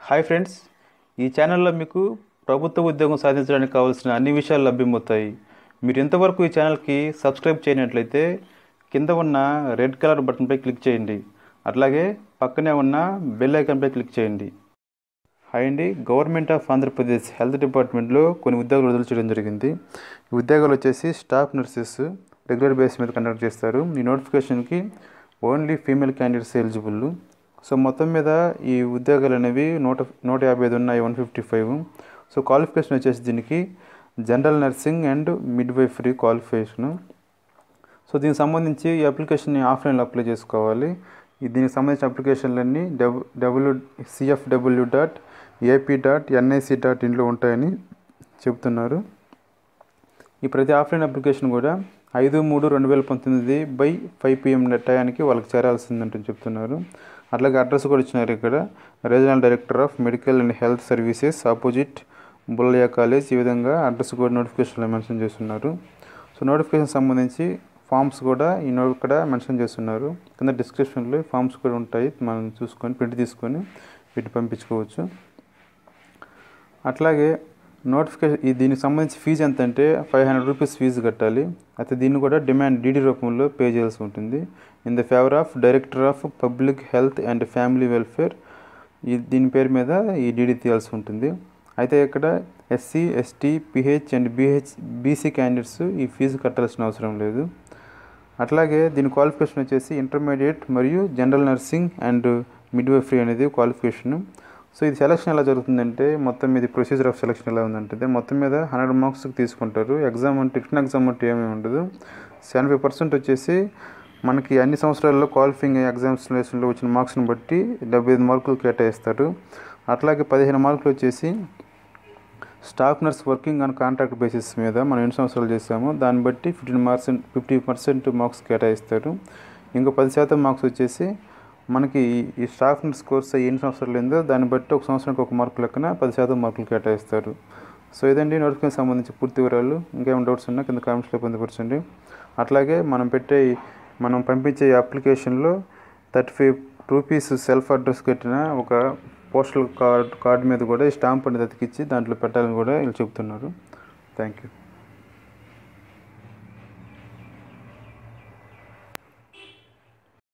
hi friends ఈ ఛానల్లో మీకు ప్రభుత్వ ఉద్యోగం సాధించడానికి కావాల్సిన అన్ని విషయాలు లభ్యమవుతాయి మీరు ఇంతవరకు ఈ ఛానల్కి సబ్స్క్రైబ్ చేయనట్లయితే కింద ఉన్న రెడ్ కలర్ బటన్పై క్లిక్ చేయండి అట్లాగే పక్కనే ఉన్న బెల్ ఐకాన్పై క్లిక్ చేయండి హాయ్ అండి గవర్నమెంట్ ఆఫ్ ఆంధ్రప్రదేశ్ హెల్త్ డిపార్ట్మెంట్లో కొన్ని ఉద్యోగాలు విడుదల చేయడం జరిగింది ఈ ఉద్యోగాలు వచ్చేసి స్టాఫ్ నర్సెస్ రెగ్యులర్ బేస్ మీద కండక్ట్ చేస్తారు ఈ నోటిఫికేషన్కి only female candidates eligible so మొత్తం మీద ఈ ఉద్యోగాలు అనేవి నూట నూట యాభై ఐదు ఉన్నాయి one fifty five so qualification వచ్చేసి దీనికి general nursing and midwifery క్వాలిఫికేషను సో దీనికి సంబంధించి ఈ అప్లికేషన్ని ఆఫ్లైన్లో అప్లై చేసుకోవాలి ఈ దీనికి సంబంధించిన అప్లికేషన్లన్నీ డబ్ W CFW dot AP dot NIC dot ఇన్లో ఉంటాయని చెబుతున్నారు ఈ ప్రతి ఆఫ్లైన్ అప్లికేషన్ కూడా ఐదు మూడు రెండు వేల పంతొమ్మిది బై ఫైవ్ పిఎం టయానికి వాళ్ళకి చేరాల్సిందంటని చెప్తున్నారు అట్లాగే అడ్రస్ కూడా ఇచ్చినారు ఇక్కడ regional director of medical and health services opposite Bullayya college ఈ విధంగా అడ్రస్ కూడా నోటిఫికేషన్లో మెన్షన్ చేస్తున్నారు సో నోటిఫికేషన్ సంబంధించి ఫామ్స్ కూడా ఈ నోట్ ఇక్కడ మెన్షన్ చేస్తున్నారు కింద డిస్క్రిప్షన్లో ఫామ్స్ కూడా ఉంటాయి మనం చూసుకొని ప్రింట్ తీసుకొని వీటి పంపించుకోవచ్చు అట్లాగే నోటిఫికేషన్ ఈ దీనికి సంబంధించి ఫీజు ఎంత అంటే ఫైవ్ హండ్రెడ్ రూపీస్ ఫీజు కట్టాలి అయితే దీన్ని కూడా డిమాండ్ డీడీ రూపంలో పే చేయాల్సి ఉంటుంది in the favour of director of public health and family welfare ఈ దీని పేరు మీద ఈ డీడీ తీయాల్సి ఉంటుంది అయితే ఇక్కడ SC ST PH and BH BC candidates ఈ ఫీజు కట్టాల్సిన అవసరం లేదు అట్లాగే దీని క్వాలిఫికేషన్ వచ్చేసి ఇంటర్మీడియట్ మరియు జనరల్ నర్సింగ్ అండ్ మిడ్వైఫరీ అనేది క్వాలిఫికేషన్ సో ఇది సెలక్షన్ ఎలా జరుగుతుందంటే మొత్తం మీద ప్రొసీజర్ ఆఫ్ సెలక్షన్ ఎలా ఉందంటే మొత్తం మీద హండ్రెడ్ మార్క్స్కి తీసుకుంటారు ఎగ్జామ్ అంటే రిటర్న్ ఎగ్జామ్ అంటే ఏమీ ఉండదు సెవెంటీ ఫైవ్ పర్సెంట్ వచ్చేసి మనకి అన్ని సంవత్సరాల్లో క్వాలిఫింగ్ ఎగ్జామ్స్లో వచ్చిన మార్క్స్ని బట్టి డెబ్బై ఐదు మార్కులు కేటాయిస్తారు అట్లాగే పదిహేను మార్కులు వచ్చేసి staff nurse working on contract basis మీద మనం ఎన్ని సంవత్సరాలు చేసామో దాన్ని బట్టి fifteen marks fifty percent marks కేటాయిస్తారు ఇంకో పది శాతం మార్క్స్ వచ్చేసి మనకి ఈ స్టాఫ్ నర్స్ కోర్స్ ఎన్ని సంవత్సరాలు అయిందో దాన్ని బట్టి ఒక సంవత్సరానికి ఒక మార్కు లెక్కన పది శాతం మార్కులు కేటాయిస్తారు సో ఇదండి నోటిఫికేషన్ సంబంధించి పూర్తి వివరాలు ఇంకేమైనా డౌట్స్ ఉన్నా కింద కామెంట్స్లో పొందుపరచండి అట్లాగే మనం పెట్టే మనం పంపించే అప్లికేషన్లో thirty five rupees self address కట్టిన ఒక పోస్టల్ కార్డ్ కార్డు మీద కూడా ఈ స్టాంప్ అనేది అతికిచ్చి దాంట్లో పెట్టాలని కూడా వీళ్ళు చెబుతున్నారు థ్యాంక్ యూ